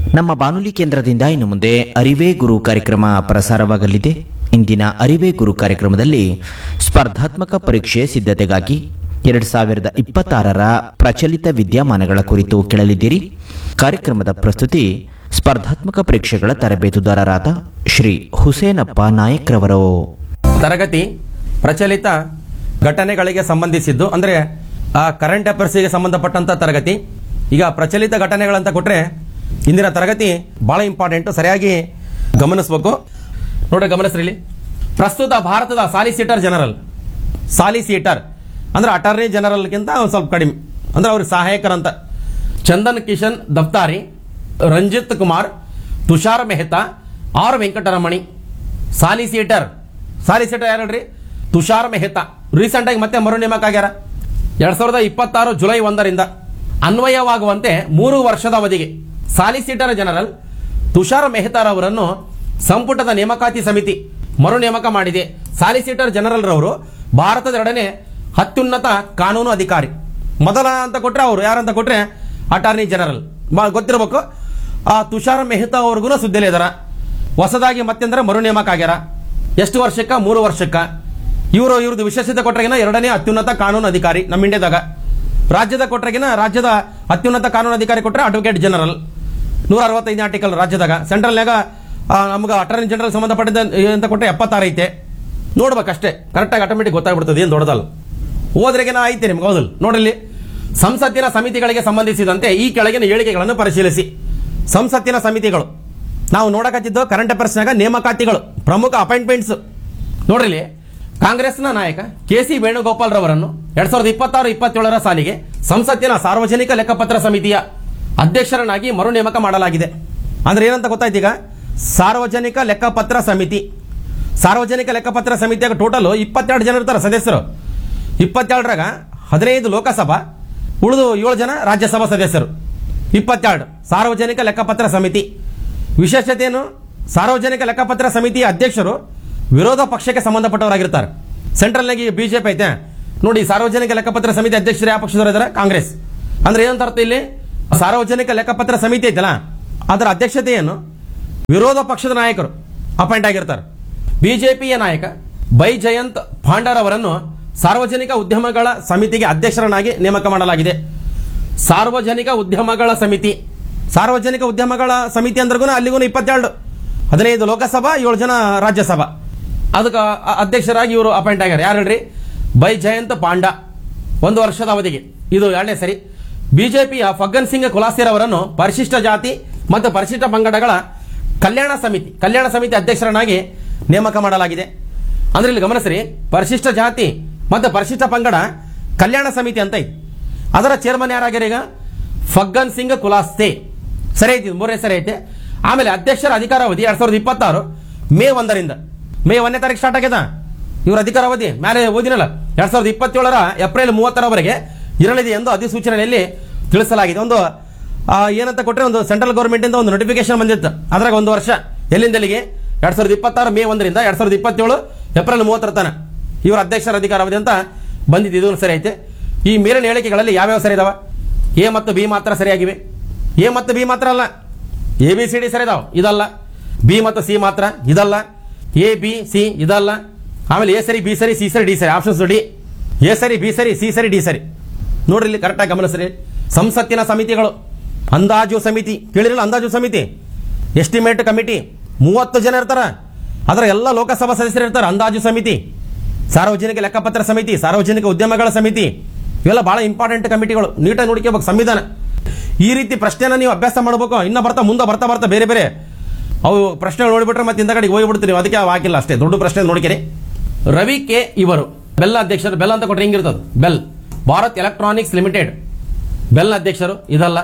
ನಮ್ಮ ಬಾನುಲಿ ಕೇಂದ್ರದಿಂದ ಇನ್ನು ಮುಂದೆ ಅರಿವೇ ಗುರು ಕಾರ್ಯಕ್ರಮ ಪ್ರಸಾರವಾಗಲಿದೆ ಇಂದಿನ ಅರಿವೇ ಗುರು ಕಾರ್ಯಕ್ರಮದಲ್ಲಿ ಸ್ಪರ್ಧಾತ್ಮಕ ಪರೀಕ್ಷೆ ಸಿದ್ಧತೆಗಾಗಿ ಎರಡು ಸಾವಿರದ ಇಪ್ಪತ್ತಾರರ ಪ್ರಚಲಿತ ವಿದ್ಯಮಾನಗಳ ಕುರಿತು ಕೇಳಲಿದ್ದೀರಿ ಕಾರ್ಯಕ್ರಮದ ಪ್ರಸ್ತುತಿ ಸ್ಪರ್ಧಾತ್ಮಕ ಪರೀಕ್ಷೆಗಳ ತರಬೇತುದಾರರಾದ ಶ್ರೀ ಹುಸೇನಪ್ಪ ನಾಯಕ್ರವರು ತರಗತಿ ಪ್ರಚಲಿತ ಘಟನೆಗಳಿಗೆ ಸಂಬಂಧಿಸಿದ್ದು ಅಂದರೆ ಆ ಕರೆಂಟ್ ಅಫೇರ್ಸ್ಗೆ ಸಂಬಂಧಪಟ್ಟಂತ ತರಗತಿ ಈಗ ಪ್ರಚಲಿತ ಘಟನೆಗಳಂತ ಕೊಟ್ರೆ ಇಂದಿನ ತರಗತಿ ಬಹಳ ಇಂಪಾರ್ಟೆಂಟ್ ಸರಿಯಾಗಿ ಗಮನಿಸಬೇಕು ನೋಡ್ರಿ ಗಮನಿಸ್ರಿ ಇಲ್ಲಿ ಪ್ರಸ್ತುತ ಭಾರತದ ಸಾಲಿಸಿಟರ್ ಜನರಲ್ ಸಾಲಿಸಿಟರ್ ಅಂದ್ರೆ ಅಟಾರ್ನಿ ಜನರಲ್ಗಿಂತ ಒಂದು ಸ್ವಲ್ಪ ಕಡಿಮೆ ಅಂದ್ರೆ ಅವ್ರಿಗೆ ಸಹಾಯಕರಂತ Chandan Kishan Daftari Ranjit Kumar Tushar Mehta R Venkataramani solicitor solicitor ಯಾರು ಹೇಳ್ರಿ ತುಷಾರ್ ಮೆಹ್ತಾ ರೀಸೆಂಟ್ ಆಗಿ ಮತ್ತೆ ಮರು ನೇಮಕ ಆಗ್ಯಾರ ಎರಡ್ ಸಾವಿರದ ಇಪ್ಪತ್ತಾರು ಜುಲೈ ಒಂದರಿಂದ ಅನ್ವಯವಾಗುವಂತೆ ಮೂರು ವರ್ಷದ ಅವಧಿಗೆ ಸಾಲಿಸಿಟರ್ ಜನರಲ್ ತುಷಾರ್ ಮೆಹ್ತಾರವರನ್ನು ಸಂಪುಟದ ನೇಮಕಾತಿ ಸಮಿತಿ ಮರು ನೇಮಕ ಮಾಡಿದೆ ಸಾಲಿಸಿಟರ್ ಜನರಲ್ ರವರು ಭಾರತದ ಎರಡನೇ ಅತ್ಯುನ್ನತ ಕಾನೂನು ಅಧಿಕಾರಿ ಮೊದಲ ಅಂತ ಕೊಟ್ರೆ ಅವರು ಯಾರಂತ ಕೊಟ್ರೆ ಅಟಾರ್ನಿ ಜನರಲ್ ಮ- ಗೊತ್ತಿರಬೇಕು ಆ ತುಷಾರ್ ಮೆಹ್ತಾ ಅವ್ರಿಗೂ ಸುದ್ದಿಲೇ ಇದಾರ ಹೊಸದಾಗಿ ಮತ್ತೆಂದ್ರೆ ಮರು ನೇಮಕ ಆಗ್ಯಾರ ಎಷ್ಟು ವರ್ಷಕ್ಕ ಮೂರು ವರ್ಷಕ್ಕ ಇವರು ಇವ್ರದ್ದು ವಿಶೇಷತೆ ಕೊಟ್ರಗಿನ ಎರಡನೇ ಅತ್ಯುನ್ನತ ಕಾನೂನು ಅಧಿಕಾರಿ ನಮ್ಮ ಇಂಡಿಯಾದಾಗ ರಾಜ್ಯದ ಕೊಟ್ರಗಿನ ರಾಜ್ಯದ ಅತ್ಯುನ್ನತ ಕಾನೂನು ಅಧಿಕಾರಿ ಕೊಟ್ರೆ ಅಡ್ವೊಕೇಟ್ ಜನರಲ್ ನೂರ ಅರವತ್ತೈದನೇ ಆರ್ಟಿಕಲ್ ರಾಜ್ಯದಾಗ ಸೆಂಟ್ರಲ್ನಾಗ ನಮ್ಗೆ ಅಟಾರ್ನಿ ಜನರಲ್ ಸಂಬಂಧಪಟ್ಟಿದ್ದ ಅಂತ ಕೊಟ್ಟರೆ ಎಪ್ಪತ್ತಾರು ಐತೆ ನೋಡ್ಬೇಕಷ್ಟೇ ಕರೆಕ್ಟಾಗಿ ಆಟೋಮೆಟಿಕ್ ಗೊತ್ತಾಗ್ಬಿಡ್ತದೆ ಏನು ದೊಡ್ಡದಲ್ಲ ಹೋದ್ರೆಗಿನ ಐತೆ ನಿಮ್ಗೆ ಹೌದಲ್ಲ ನೋಡಲಿ ಸಂಸತ್ತಿನ ಸಮಿತಿಗಳಿಗೆ ಸಂಬಂಧಿಸಿದಂತೆ ಈ ಕೆಳಗಿನ ಹೇಳಿಕೆಗಳನ್ನು ಪರಿಶೀಲಿಸಿ ಸಂಸತ್ತಿನ ಸಮಿತಿಗಳು ನಾವು ನೋಡಕತ್ತಿದ್ದು ಕರೆಂಟ್ ಅಫೇರ್ಸ್ನಾಗ ನೇಮಕಾತಿಗಳು ಪ್ರಮುಖ ಅಪಾಯಿಂಟ್ಮೆಂಟ್ಸ್ ನೋಡ್ರಿ ಕಾಂಗ್ರೆಸ್ನ ನಾಯಕ ಕೆ ಸಿ ವೇಣುಗೋಪಾಲ್ ರವರನ್ನು ಎರಡ್ ಸಾವಿರದ ಇಪ್ಪತ್ತಾರು ಇಪ್ಪತ್ತೇಳರ ಸಾಲಿಗೆ ಸಂಸತ್ತಿನ ಸಾರ್ವಜನಿಕ ಲೆಕ್ಕಪತ್ರ ಸಮಿತಿಯ ಅಧ್ಯಕ್ಷರನ್ನಾಗಿ ಮರು ನೇಮಕ ಮಾಡಲಾಗಿದೆ ಅಂದ್ರೆ ಏನಂತ ಗೊತ್ತಾಯ್ತು ಈಗ ಸಾರ್ವಜನಿಕ ಲೆಕ್ಕಪತ್ರ ಸಮಿತಿ ಸಾರ್ವಜನಿಕ ಲೆಕ್ಕಪತ್ರ ಸಮಿತಿಯಾಗ ಟೋಟಲ್ ಇಪ್ಪತ್ತೆರಡು ಜನ ಇರ್ತಾರೆ ಸದಸ್ಯರು ಇಪ್ಪತ್ತೆರಡರಾಗ ಹದಿನೈದು ಲೋಕಸಭಾ ಉಳಿದು ಏಳು ಜನ ರಾಜ್ಯಸಭಾ ಸದಸ್ಯರು ಇಪ್ಪತ್ತೆರಡು ಸಾರ್ವಜನಿಕ ಲೆಕ್ಕಪತ್ರ ಸಮಿತಿ ವಿಶೇಷತೆ ಏನು ಸಾರ್ವಜನಿಕ ಲೆಕ್ಕಪತ್ರ ಸಮಿತಿಯ ಅಧ್ಯಕ್ಷರು ವಿರೋಧ ಪಕ್ಷಕ್ಕೆ ಸಂಬಂಧಪಟ್ಟವರಾಗಿರ್ತಾರೆ ಸೆಂಟ್ರಲ್ನಾಗಿ ಬಿಜೆಪಿ ಐತೆ ನೋಡಿ ಸಾರ್ವಜನಿಕ ಲೆಕ್ಕಪತ್ರ ಸಮಿತಿ ಅಧ್ಯಕ್ಷರು ಯಾವ ಪಕ್ಷದವರು ಇದ್ದಾರೆ ಕಾಂಗ್ರೆಸ್ ಅಂದ್ರೆ ಏನಂತ ಅರ್ಥ ಇಲ್ಲಿ ಸಾರ್ವಜನಿಕ ಲೆಕ್ಕಪತ್ರ ಸಮಿತಿ ಐತಲ್ಲ ಅದರ ಅಧ್ಯಕ್ಷತೆ ಏನು ವಿರೋಧ ಪಕ್ಷದ ನಾಯಕರು ಅಪಾಯಿಂಟ್ ಆಗಿರ್ತಾರೆ ಬಿಜೆಪಿಯ ನಾಯಕ ಬೈ ಜಯಂತ್ ಪಾಂಡರ್ ಅವರನ್ನು ಸಾರ್ವಜನಿಕ ಉದ್ಯಮಗಳ ಸಮಿತಿಗೆ ಅಧ್ಯಕ್ಷರನ್ನಾಗಿ ನೇಮಕ ಮಾಡಲಾಗಿದೆ ಸಾರ್ವಜನಿಕ ಉದ್ಯಮಗಳ ಸಮಿತಿ ಸಾರ್ವಜನಿಕ ಉದ್ಯಮಗಳ ಸಮಿತಿ ಅಂದ್ರೂ ಅಲ್ಲಿಗೂ ಇಪ್ಪತ್ತೆರಡು ಹದಿನೈದು ಲೋಕಸಭಾ ಏಳು ಜನ ರಾಜ್ಯಸಭಾ ಅದಕ್ಕೆ ಅ- ಅಧ್ಯಕ್ಷರಾಗಿ ಇವರು ಅಪಾಯಿಂಟ್ ಆಗ್ಯಾರ ಯಾರು ಹೇಳ್ರಿ ಬೈ ಜಯಂತ್ ಪಾಂಡ ಒಂದು ವರ್ಷದ ಅವಧಿಗೆ ಇದು ಎರಡನೇ ಸರಿ ಬಿಜೆಪಿಯ ಫಗ್ಗನ್ ಸಿಂಗ್ ಕುಲಾಸಿರ್ ಅವರನ್ನು ಪರಿಶಿಷ್ಟ ಜಾತಿ ಮತ್ತು ಪರಿಶಿಷ್ಟ ಪಂಗಡಗಳ ಕಲ್ಯಾಣ ಸಮಿತಿ ಕಲ್ಯಾಣ ಸಮಿತಿ ಅಧ್ಯಕ್ಷರನ್ನಾಗಿ ನೇಮಕ ಮಾಡಲಾಗಿದೆ ಅಂದ್ರೆ ಇಲ್ಲಿ ಗಮನಿಸ್ರಿ ಪರಿಶಿಷ್ಟ ಜಾತಿ ಮತ್ತು ಪರಿಶಿಷ್ಟ ಪಂಗಡ ಕಲ್ಯಾಣ ಸಮಿತಿ ಅಂತ ಐತಿ ಅದರ ಚೇರ್ಮನ್ ಯಾರಾಗ್ಯಾರ ಈಗ ಫಗ್ಗನ್ ಸಿಂಗ್ ಕುಲಾಸ್ತೆ ಸರಿ ಐತಿ ಇದು ಮೂರನೇ ಸರಿ ಐತೆ ಆಮೇಲೆ ಅಧ್ಯಕ್ಷರ ಅಧಿಕಾರಾವಧಿ ಎರಡ್ ಸಾವಿರದ ಇಪ್ಪತ್ತಾರು ಮೇ ಒಂದರಿಂದ ಮೇ ಒಂದನೇ ತಾರೀಕು ಸ್ಟಾರ್ಟ್ ಆಗ್ಯದ ಇವ್ರ ಅಧಿಕಾರಾವಧಿ ಮೇಲೆ ಓದಿನಲ್ಲ ಎರಡ್ ಸಾವಿರದ ಇಪ್ಪತ್ತೇಳರ ಏಪ್ರಿಲ್ ಮೂವತ್ತರವರೆಗೆ ಇರಲಿದೆ ಎಂದು ಅಧಿಸೂಚನೆಯಲ್ಲಿ ತಿಳಿಸಲಾಗಿದೆ ಒಂದು ಆ, ಏನಂತ ಕೊಟ್ಟರೆ ಒಂದು ಸೆಂಟ್ರಲ್ ಗೌರ್ಮೆಂಟ್ ಇಂದ ಒಂದು ನೋಟಿಫಿಕೇಶನ್ ಬಂದಿತ್ತು ಅದ್ರಾಗ ಒಂದು ವರ್ಷ ಎಲ್ಲಿಂದ ಎಲ್ಲಿಗೆ ಎರಡ್ ಸಾವಿರದ ಇಪ್ಪತ್ತಾರು ಮೇ ಒಂದರಿಂದ ಎರಡ್ ಸಾವಿರದ ಇಪ್ಪತ್ತೇಳು ಏಪ್ರಿಲ್ ಮೂವತ್ತರ ತನ ಇವರ ಅಧ್ಯಕ್ಷರ ಅಧಿಕಾರಾವಧಿ ಅಂತ ಬಂದಿದ್ದು ಇದು ಸರಿ ಐತೆ ಈ ಮೇಲಿನ ಹೇಳಿಕೆಗಳಲ್ಲಿ ಯಾವ್ಯಾವ ಸರಿ ಇದಾವ ಎ ಮತ್ತು ಬಿ ಮಾತ್ರ ಸರಿಯಾಗಿವೆ ಎ ಮತ್ತು ಬಿ ಮಾತ್ರ ಅಲ್ಲ ಎ ಬಿ ಸಿ ಡಿ ಸರಿ ಇದಾವ ಇದಲ್ಲ ಬಿ ಮತ್ತು ಸಿ ಮಾತ್ರ ಇದಲ್ಲ ಎ ಬಿ ಸಿ ಇದಲ್ಲ ಆಮೇಲೆ ಎ ಸರಿ ಬಿ ಸರಿ ಸಿ ಸರಿ ಡಿ ಸರಿ ಆಪ್ಷನ್ಸ್ ಡಿ ಎ ಸರಿ ಬಿ ಸರಿ ಸಿ ಸರಿ ಡಿ ಸರಿ ನೋಡ್ರಿ ಇಲ್ಲಿ ಕರೆಕ್ಟಾಗಿ ಗಮನಿಸ್ರಿ ಸಂಸತ್ತಿನ ಸಮಿತಿಗಳು ಅಂದಾಜು ಸಮಿತಿ ಕೇಳಿರಲ್ಲ ಅಂದಾಜು ಸಮಿತಿ ಎಸ್ಟಿಮೇಟ್ ಕಮಿಟಿ ಮೂವತ್ತು ಜನ ಇರ್ತಾರ ಅದರ ಎಲ್ಲ ಲೋಕಸಭಾ ಸದಸ್ಯರು ಇರ್ತಾರೆ ಅಂದಾಜು ಸಮಿತಿ ಸಾರ್ವಜನಿಕ ಲೆಕ್ಕಪತ್ರ ಸಮಿತಿ ಸಾರ್ವಜನಿಕ ಉದ್ಯಮಗಳ ಸಮಿತಿ ಇವೆಲ್ಲ ಬಹಳ ಇಂಪಾರ್ಟೆಂಟ್ ಕಮಿಟಿಗಳು ನೀಟಾಗಿ ನೋಡ್ಕೋಬೇಕು ಸಂವಿಧಾನ ಈ ರೀತಿ ಪ್ರಶ್ನೆನ ನೀವು ಅಭ್ಯಾಸ ಮಾಡಬೇಕು ಇನ್ನ ಬರ್ತಾ ಮುಂದೆ ಬರ್ತಾ ಬರ್ತಾ ಬೇರೆ ಬೇರೆ ಅವು ಪ್ರಶ್ನೆ ನೋಡಿಬಿಟ್ರೆ ಮತ್ತೆ ಇಂದ ಕಡೆಗೆ ಹೋಗ್ಬಿಡ್ತೀರಿ ಅದಕ್ಕೆ ಅವು ಹಾಕಿಲ್ಲ ಅಷ್ಟೇ ದೊಡ್ಡ ಪ್ರಶ್ನೆ ನೋಡ್ಕಿರಿ ರವಿ ಕೆ ಇವರು ಬೆಲ್ ಅಧ್ಯಕ್ಷರು ಬೆಲ್ ಅಂತ ಕೊಟ್ರೆ ಹಿಂಗಿರ್ತದೆ BEL Bharat electronics limited BEL ಅಧ್ಯಕ್ಷರು ಇದಲ್ಲ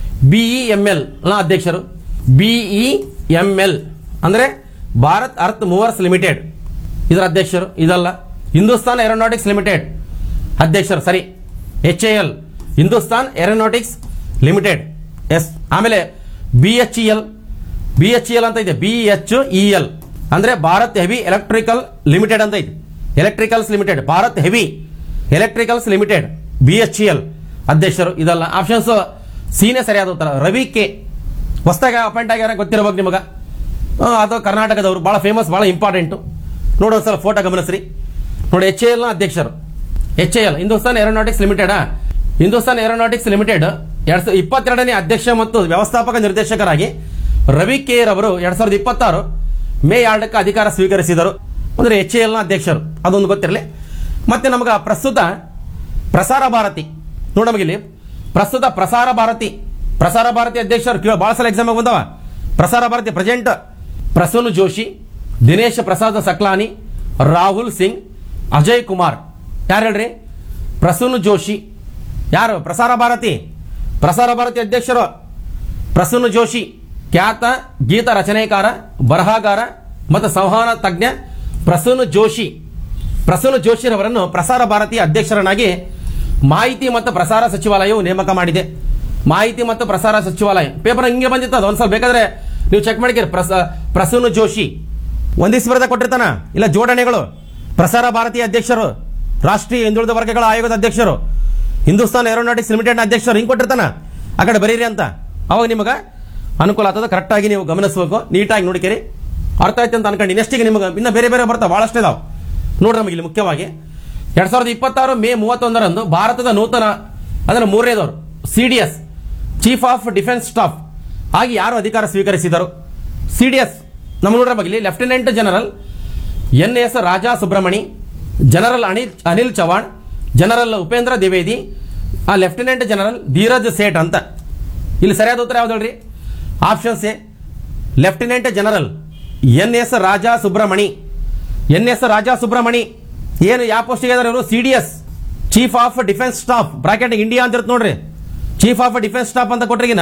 ಬಿಇ ಎಂ ಎಲ್ ಅಧ್ಯಕ್ಷರು ಬಿಇ ಎಂ ಎಲ್ ಅಂದ್ರೆ ಭಾರತ್ ಅರ್ತ್ ಮೂವರ್ಸ್ ಲಿಮಿಟೆಡ್ ಇದರ ಅಧ್ಯಕ್ಷರು ಇದಲ್ಲ ಹಿಂದೂಸ್ತಾನ್ ಏರೋನಾಟಿಕ್ಸ್ ಲಿಮಿಟೆಡ್ ಅಧ್ಯಕ್ಷರು ಸರಿ H A L Hindustan aeronautics limited yes ಆಮೇಲೆ B H E L B H E L ಅಂತ ಇದೆ ಬಿ ಎಚ್ ಇ ಎಲ್ ಅಂದ್ರೆ ಭಾರತ್ ಹೆವಿ ಎಲೆಕ್ಟ್ರಿಕಲ್ ಲಿಮಿಟೆಡ್ ಅಂತ ಇದೆ electricals limited Bharat heavy electricals limited B H E L ಅಧ್ಯಕ್ಷರು ಇದಲ್ಲ ಆಪ್ಷನ್ಸ್ ಸಿನೇ ಸರಿಯಾದ ಉತ್ತರ ರವಿ ಕೆ ಹೊಸದಾಗಿ ಅಪಾಯಿಂಟ್ ಆಗ್ಯಾರ ಗೊತ್ತಿರಬೇಕು ನಿಮಗೆ ಅದು ಕರ್ನಾಟಕದವರು ಭಾಳ ಫೇಮಸ್ ಭಾಳ ಇಂಪಾರ್ಟೆಂಟು ನೋಡಿ ಒಂದ್ಸಲ ಫೋಟೋ ಗಮನಿಸ್ರಿ ನೋಡಿ ಎಚ್ ಎ ಎಲ್ನ ಅಧ್ಯಕ್ಷರು H A L Hindustan aeronautics limited Hindustan aeronautics limited ಎರಡ್ ಸಾವಿರದ ಇಪ್ಪತ್ತೆರಡನೇ ಅಧ್ಯಕ್ಷ ಮತ್ತು ವ್ಯವಸ್ಥಾಪಕ ನಿರ್ದೇಶಕರಾಗಿ ರವಿ ಕೆ ರವರು ಎರಡ್ ಸಾವಿರದ ಇಪ್ಪತ್ತಾರು ಮೇ ಎರಡಕ್ಕೆ ಅಧಿಕಾರ ಸ್ವೀಕರಿಸಿದರು ಅಂದ್ರೆ ಎಚ್ ಎ ಎಲ್ನ ಅಧ್ಯಕ್ಷರು ಅದೊಂದು ಗೊತ್ತಿರಲಿ ಮತ್ತೆ ನಮಗೆ ಪ್ರಸ್ತುತ ಪ್ರಸಾರ ಭಾರತಿ ನೋಡಿ ನಮಗಿಲ್ಲಿ ಪ್ರಸ್ತುತ ಪ್ರಸಾರ ಭಾರತಿ ಪ್ರಸಾರ ಭಾರತಿ ಅಧ್ಯಕ್ಷರು ಕೇಳ ಭಾಳ ಸಲ ಎಕ್ಸಾಮ್ ಬಂದವ ಪ್ರಸಾರ ಭಾರತಿ ಪ್ರೆಸೆಂಟ್ ಪ್ರಸೂನ್ ಜೋಶಿ ದಿನೇಶ್ ಪ್ರಸಾದ್ ಸಕ್ಲಾನಿ ರಾಹುಲ್ ಸಿಂಗ್ ಅಜಯ್ ಕುಮಾರ್ ಯಾರು ಹೇಳ್ರಿ ಪ್ರಸೂನ್ ಜೋಶಿ ಯಾರು ಪ್ರಸಾರ ಭಾರತಿ ಪ್ರಸಾರ ಭಾರತಿ ಅಧ್ಯಕ್ಷರು ಪ್ರಸೂನ್ ಜೋಶಿ ಖ್ಯಾತ ಗೀತ ರಚನೆಕಾರ ಬರಹಗಾರ ಮತ್ತು ಸಂವಹನ ತಜ್ಞ ಪ್ರಸೂನ್ ಜೋಶಿ ಪ್ರಸನ್ನ ಜೋಶಿರವರನ್ನು ಪ್ರಸಾರ ಭಾರತಿಯ ಅಧ್ಯಕ್ಷರನ್ನಾಗಿ ಮಾಹಿತಿ ಮತ್ತು ಪ್ರಸಾರ ಸಚಿವಾಲಯವು ನೇಮಕ ಮಾಡಿದೆ ಮಾಹಿತಿ ಮತ್ತು ಪ್ರಸಾರ ಸಚಿವಾಲಯ ಪೇಪರ್ ಹಿಂಗೆ ಬಂದಿತ್ತು ಅದು ಒಂದ್ಸಲ ಬೇಕಾದ್ರೆ ನೀವು ಚೆಕ್ ಮಾಡಿದ್ದೀರಿ ಪ್ರಸ ಪ್ರಸನ್ನ ಜೋಶಿ ಒಂದಿಸ್ ಬರದ ಕೊಟ್ಟಿರ್ತಾನ ಇಲ್ಲ ಜೋಡಣೆಗಳು ಪ್ರಸಾರ ಭಾರತೀಯ ಅಧ್ಯಕ್ಷರು ರಾಷ್ಟ್ರೀಯ ಹಿಂದುಳಿದ ವರ್ಗಗಳ ಆಯೋಗದ ಅಧ್ಯಕ್ಷರು ಹಿಂದೂಸ್ತಾನ್ ಏರೋನಾಟಿಕ್ಸ್ ಲಿಮಿಟೆಡ್ ಅಧ್ಯಕ್ಷರು ಹಿಂಗೆ ಕೊಟ್ಟಿರ್ತಾನ ಆ ಕಡೆ ಬರೀರಿ ಅಂತ ಅವಾಗ ನಿಮಗೆ ಅನುಕೂಲ ಆಗ್ತದೆ ಕರೆಕ್ಟಾಗಿ ನೀವು ಗಮನಿಸಬೇಕು ನೀಟಾಗಿ ನೋಡಿಕೆರಿ ಅರ್ಥ ಆಯ್ತು ಅಂತ ಅನ್ಕೊಂಡು ನೆಕ್ಸ್ಟಿಗೆ ನಿಮಗೆ ಇನ್ನು ಬೇರೆ ಬೇರೆ ಬರ್ತಾವೆ ಭಾಳಷ್ಟು ಇದಾವೆ ನೋಡ್ರಿ ನಮಗೆ ಇಲ್ಲಿ ಮುಖ್ಯವಾಗಿ ಎರಡ್ ಸಾವಿರದ ಇಪ್ಪತ್ತಾರು ಮೇ ಮೂವತ್ತೊಂದರಂದು ಭಾರತದ ನೂತನ ಅದರ ಮೂರನೇದವರು C D S chief of defence staff ಆಗಿ ಯಾರು ಅಧಿಕಾರ ಸ್ವೀಕರಿಸಿದರು ಸಿ ಡಿ ಎಸ್ ನಮ್ಮ ನೋಡ್ರ ಬಗ್ಗೆ lieutenant general N S Raja Subramani general Anil Anil Chavan general Upendra Dwivedi ಆ ಲೆಫ್ಟಿನೆಂಟ್ ಜನರಲ್ ಧೀರಜ್ ಸೇಠ್ ಅಂತ ಇಲ್ಲಿ ಸರಿಯಾದ ಉತ್ತರ ಯಾವ್ದು ಹೇಳ್ರಿ options A lieutenant general N S Raja Subramani N S Raja Subramani ಏನು ಯಾವ ಪೋಸ್ಟಿಗೆ ಇದಾರೆ ಇವರು C D S chief of defence staff bracket India ಅಂತ ಇರುತ್ತೆ ನೋಡ್ರಿ ಚೀಫ್ ಆಫ್ ಡಿಫೆನ್ಸ್ ಸ್ಟಾಫ್ ಅಂತ ಕೊಟ್ರಿಗಿನ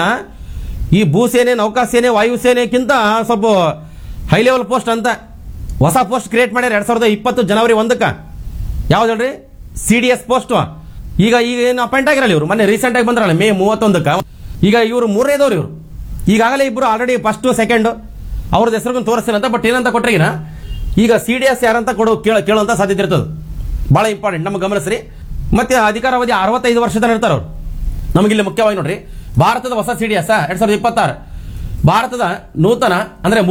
ಈ ಭೂಸೇನೆ ನೌಕಾಸೇನೆ ವಾಯುಸೇನೆಕ್ಕಿಂತ ಸ್ವಲ್ಪ ಹೈ ಲೆವೆಲ್ ಪೋಸ್ಟ್ ಅಂತ ಹೊಸ ಪೋಸ್ಟ್ ಕ್ರಿಯೇಟ್ ಮಾಡ್ಯಾರ ಎರಡ್ ಸಾವಿರದ ಇಪ್ಪತ್ತು ಜನವರಿ ಒಂದಕ್ಕೆ ಯಾವ್ದು ಹೇಳ್ರಿ ಸಿ ಡಿ ಎಸ್ ಪೋಸ್ಟ್ ಈಗ ಈಗ ಏನು ಅಪಾಯಿಂಟ್ ಆಗಿರಲ್ಲ ಇವರು ಮೊನ್ನೆ ರೀಸೆಂಟ್ ಆಗಿ ಬಂದ್ರಲ್ಲ ಮೇ ಮೂವತ್ತೊಂದಕ್ಕೆ ಈಗ ಇವರು ಮೂರನೇದವ್ರು ಇವರು ಈಗಾಗಲೇ ಇಬ್ಬರು ಆಲ್ರೆಡಿ ಫಸ್ಟ್ ಸೆಕೆಂಡ್ ಅವ್ರದ್ದು ಹೆಸರು ತೋರಿಸ್ತೀನಿ ಅಂತ ಬಟ್ ಏನಂತ ಕೊಟ್ರಿಗಿನ ಈಗ ಸಿ ಡಿ ಎಸ್ ಯಾರಂತ ಕೊಡು ಕೇಳ ಕೇಳುವಂತ ಸಾಧ್ಯತೆ ಇರ್ತದೆ ಬಹಳ ಇಂಪಾರ್ಟೆಂಟ್ ನಮಗೆ ಗಮನಿಸ್ರಿ ಮತ್ತೆ ಅಧಿಕಾರಾವಧಿ ಅರವತ್ತೈದು ವರ್ಷದ ಇರ್ತಾರೆ ಅವ್ರು ನಮಗಿಲ್ಲಿ ಮುಖ್ಯವಾಗಿ ನೋಡ್ರಿ ಭಾರತದ ಹೊಸ ಸಿ ಡಿ ಎಸ್ ಎರಡ್ ಸಾವಿರದ ಇಪ್ಪತ್ತಾರು ಭಾರತದ ನೂತನ ಅಂದ್ರೆ